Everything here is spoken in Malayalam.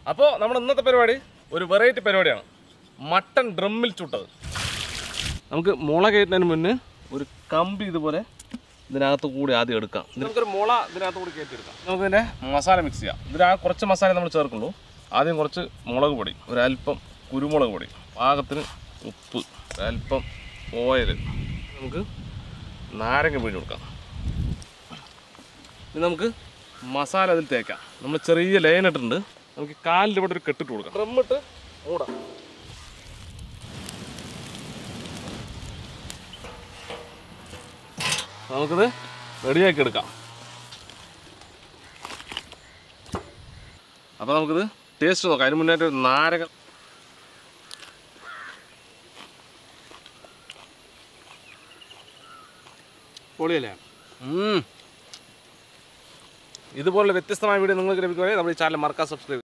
അപ്പോൾ നമ്മുടെ ഇന്നത്തെ പരിപാടി ഒരു വെറൈറ്റി പരിപാടിയാണ് മട്ടൺ ഡ്രമ്മിൽ ചുട്ടത് നമുക്ക് മുള കയറ്റുന്നതിന് മുന്നേ ഒരു കമ്പി ഇതുപോലെ ഇതിനകത്ത് കൂടി ആദ്യം എടുക്കാം ഇത് നമുക്കൊരു മുള ഇതിനകത്ത് കൂടി കയറ്റിയെടുക്കാം നമുക്ക് ഇതിൻ്റെ മസാല മിക്സ് ചെയ്യാം ഇതിനാ കുറച്ച് മസാല നമ്മൾ ചേർക്കുള്ളൂ ആദ്യം കുറച്ച് മുളക് പൊടി ഒരല്പം കുരുമുളക് പൊടി പാകത്തിന് ഉപ്പ് ഒരല്പം ഓയിൽ നമുക്ക് നാരങ്ങ പിഴിഞ്ഞ് കൊടുക്കാം ഇനി നമുക്ക് മസാല അതിൽ തേക്കാം നമ്മൾ ചെറിയ ലൈൻ ഇട്ടിട്ടുണ്ട് നമുക്ക് കാലിൻ്റെ ഇവിടെ ഒരു കെട്ടിട്ട് കൊടുക്കാം ഡ്രമ്മിട്ട് മൂടാം നമുക്കിത് റെഡിയാക്കി എടുക്കാം അപ്പോൾ നമുക്കിത് ടേസ്റ്റ് നോക്കാം അതിന് മുന്നായിട്ട് ഒരു നാരക പൊളിയല്ലേ ഉം. ഇതുപോലെ വ്യത്യസ്തമായ വീഡിയോ നിങ്ങൾക്ക് ലഭിക്കുവാണെങ്കിൽ നമ്മുടെ ഈ ചാനൽ മറക്കാൻ സബ്സ്ക്രൈബ്